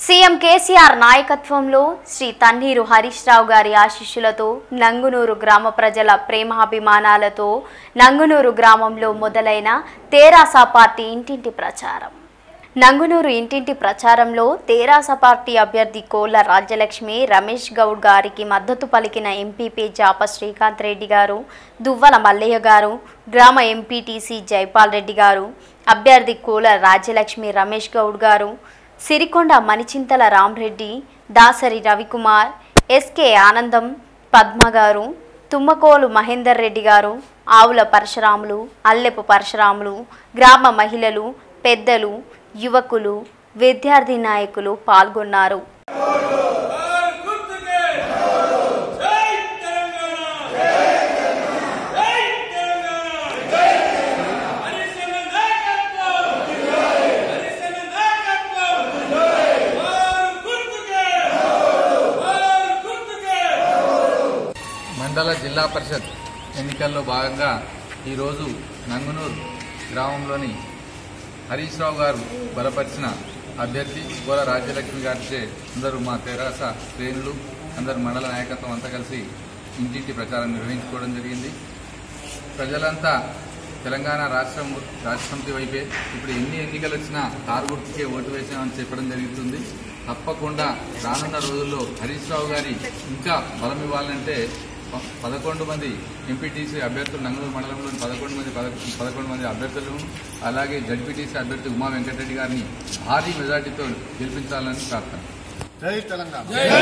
CM KCR నాయకత్వంలో శ్రీ తన్నీరు హరీష్ రావు గారి ఆశీస్సులతో నంగునూరు గ్రామ ప్రజల ప్రేమాభిమానాలతో నంగునూరు గ్రామంలో మొదలైన తెరాస పార్టీ ఇంటింటి ప్రచారం నంగునూరు ఇంటింటి ప్రచారంలో తెరాస పార్టీ అభ్యర్థి కోళ్ల రాజ్యలక్ష్మి రమేష్ గౌడ్ గారికి మద్దతు పలికిన ఎంపీపీ జాప శ్రీకాంత్ రెడ్డి గారు దువ్వల మల్లయ్య గారు గ్రామ ఎంపీటీసీ జైపాల్ రెడ్డి గారు అభ్యర్థి కోల రాజ్యలక్ష్మి రమేష్ గౌడ్ గారు సిరికొండ మణిచింతల రామ్రెడ్డి దాసరి రవికుమార్ ఎస్కే ఆనందం పద్మ గారు తుమ్మకోలు మహేందర్ రెడ్డి గారు ఆవుల పరశురాములు అల్లెపు పరశురాములు గ్రామ మహిళలు పెద్దలు యువకులు విద్యార్థి నాయకులు పాల్గొన్నారు और खुद के जय तेलंगाना जय तेलंगाना हरिसेन नायकत्व हरिसेन नायकत्व और खुद के और खुद के మండల జిల్లా పరిషత్ ఎన్నికల్లో భాగంగా ఈరోజు నంగునూరు గ్రామంలోని హరీష్ రావు గారు బలపరిచిన అభ్యర్థి గోల రాజ్యలక్ష్మి గారిచే అందరూ మా తెరాస శ్రేణులు అందరు మండల నాయకత్వం అంతా కలిసి ఇంటింటి ప్రచారం నిర్వహించుకోవడం జరిగింది ప్రజలంతా తెలంగాణ రాష్ట్రం రాష్ట్ర సమితి వైపే ఇప్పుడు ఎన్ని ఎన్నికలు వచ్చినా కారు గుర్తుకే ఓటు వేసామని చెప్పడం జరుగుతుంది తప్పకుండా రానున్న రోజుల్లో హరీష్ రావు గారి ఇంకా బలం ఇవ్వాలంటే ప- పదకొండు మంది ఎంపీటీసీ అభ్యర్థులు నంగనూరు మండలంలోని పదకొండు మంది పద- పదకొండు మంది అభ్యర్థులను అలాగే జడ్పీటీసీ అభ్యర్థి ఉమా వెంకటరెడ్డి గారిని భారీ మెజార్టీతో గెలిపించాలని ప్రార్థన జై తెలంగాణ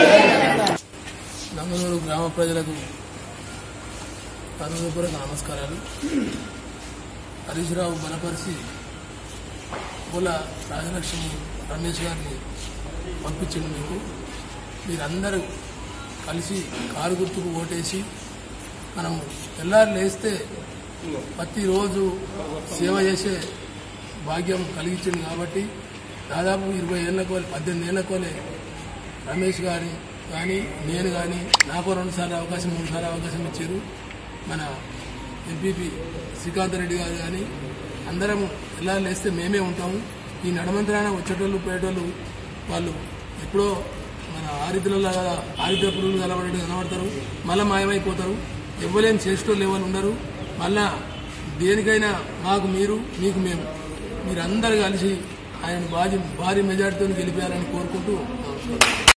నంగనూరు గ్రామ ప్రజలకు హృదయపూర్వక నమస్కారాలు హరీష్ రావు బలపరిచి కుల రాజలక్ష్మి రమేష్ గారిని పంపించింది మీకు మీరందరూ కలిసి కారు గుర్తుకు ఓటేసి మనం తెల్లారి లేస్తే ప్రతిరోజు సేవ చేసే భాగ్యం కలిగించింది కాబట్టి దాదాపు ఇరవై ఏళ్ళ కోలే పద్దెనిమిది ఏళ్ళ కోలే రమేష్ గారి కానీ నేను కానీ నాకు రెండుసార్లు అవకాశం మూడుసార్లు అవకాశం ఇచ్చారు మన ఎంపీపీ శ్రీకాంత్ రెడ్డి గారు కానీ అందరం ఎలా లేస్తే మేమే ఉంటాము ఈ నడమంత్రాన వచ్చేటోళ్ళు పోయేటోళ్ళు వాళ్ళు ఎప్పుడో మన ఆరిద్రలో ఆరిద్ర పురుగులు కలబడి కనబడతారు మళ్ళీ మాయమైపోతారు ఎవ్వలేని చేసేటోళ్ళు ఎవరు ఉండరు మళ్ళా దేనికైనా మాకు మీరు మీకు మేము మీరందరూ కలిసి ఆయన భారీ భారీ మెజార్టీతో గెలిపారని కోరుకుంటూ నమస్కారం